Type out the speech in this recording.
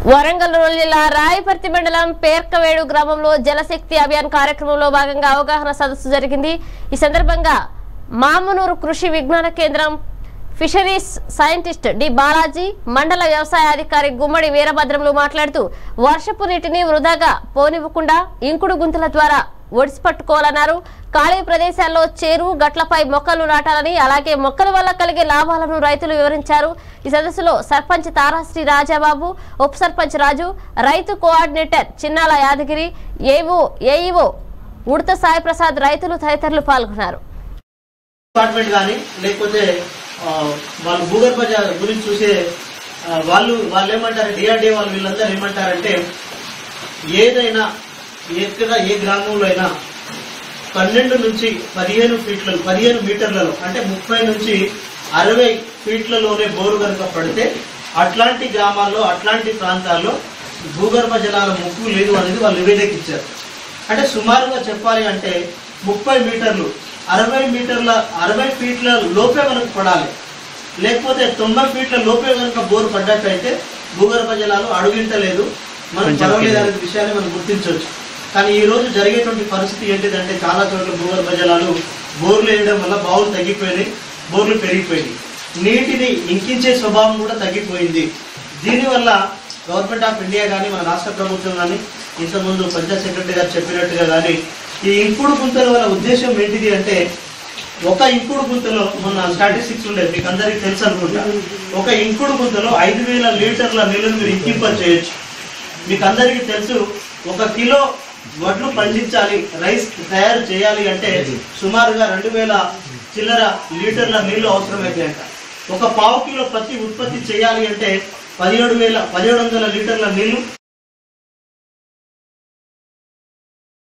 వరంగల్ జిల్లా రాయపర్తి మండలం పేర్కవేడు గ్రామంలో జలశక్తి అభియాన్ కార్యక్రమంలో భాగంగా అవగాహన సదస్సు జరిగింది ఈ సందర్భంగా మామునూరు కృషి విజ్ఞాన కేంద్రం ఫిషరీస్ సైంటిస్ట్ డి బాలాజీ మండల వ్యవసాయ అధికారి గుమ్మడి వీరభద్రములు మాట్లాడుతూ వర్షపు నీటిని వృధాగా పోనివ్వకుండా ఇంకుడు గుంతల ద్వారా ఒడిసి పట్టుకోవాలన్నారు ఖాళీ ప్రదేశాల్లో చేరు గట్లపై మొక్కలు నాటాలని అలాగే మొక్కల వల్ల కలిగే లాభాలను రైతులు వివరించారు ఈ సదస్సులో సర్పంచ్ తారాశ్రీ రాజాబాబు ఉప సర్పంచ్ రాజు రైతు కోఆర్డినేటర్ చిన్నాల యాదగిరి ఏవో ఏఈఓ ఉడత సాయి ప్రసాద్ రైతులు తదితరులు పాల్గొన్నారు డిపార్ట్మెంట్ కానీ లేకపోతే ఆ, వాళ్ళు భూగర్భ జ- గురించి చూసే ఆ, వాళ్ళు వాళ్ళు ఏమంటారు డిఆర్డీఏ వాళ్ళు వీళ్ళందరూ ఏమంటారంటే ఏదైనా ఎక్కడ ఏ గ్రామంలో అయినా పన్నెండు నుంచి పదిహేను ఫీట్ల పదిహేను మీటర్లలో అంటే ముప్పై నుంచి అరవై ఫీట్లలోనే బోరు కనుక పడితే అట్లాంటి గ్రామాల్లో అట్లాంటి ప్రాంతాల్లో భూగర్భ జలాల ముక్కు లేదు అనేది వాళ్ళు నివేదిక ఇచ్చారు అంటే సుమారుగా చెప్పాలి అంటే ముప్పై మీటర్లు అరవై మీటర్ల అరవై ఫీట్ల లోపే మనకు పడాలి లేకపోతే తొంభై ఫీట్ల లోపే కనుక బోరు పడ్డట్టయితే భూగర్భ జలాలు అడుగింటలేదు మనం పర్వాలేదు అనే విషయాన్ని మనం గుర్తించవచ్చు కానీ ఈ రోజు జరిగేటువంటి పరిస్థితి ఏంటిదంటే చాలా చోట్ల భూగర్భ జలాలు బోర్లు వేయడం వల్ల బావులు తగ్గిపోయినాయి బోర్లు పెరిగిపోయినాయి నీటిని ఇంకించే స్వభావం కూడా తగ్గిపోయింది దీనివల్ల గవర్నమెంట్ ఆఫ్ ఇండియా కానీ మన రాష్ట్ర ప్రభుత్వం కానీ ఇంతకుముందు పంచాయత్ సెక్రటరీ గారు చెప్పినట్టుగా కానీ ఈ ఇంకుడు గుంతల వల్ల ఉద్దేశం ఏంటిది అంటే ఒక ఇంకుడు గుంతలో మొన్న స్టాటిస్టిక్స్ ఉండేది మీకు అందరికీ తెలుసు అనుకుంటా ఒక ఇంకుడు గుంతలో ఐదు వేల లీటర్ల నీళ్ళను మీరు ఇంకింప చేయొచ్చు మీకు అందరికీ తెలుసు ఒక కిలో వడ్లు పండించాలి రైస్ తయారు చేయాలి అంటే సుమారుగా రెండు వేల చిల్లర లీటర్ల నీళ్లు అవసరమైతాయంట ఒక పావు కిలో పత్తి ఉత్పత్తి చేయాలి అంటే పదిహేడు వేల పదిహేడు వందల లీటర్ల నీళ్లు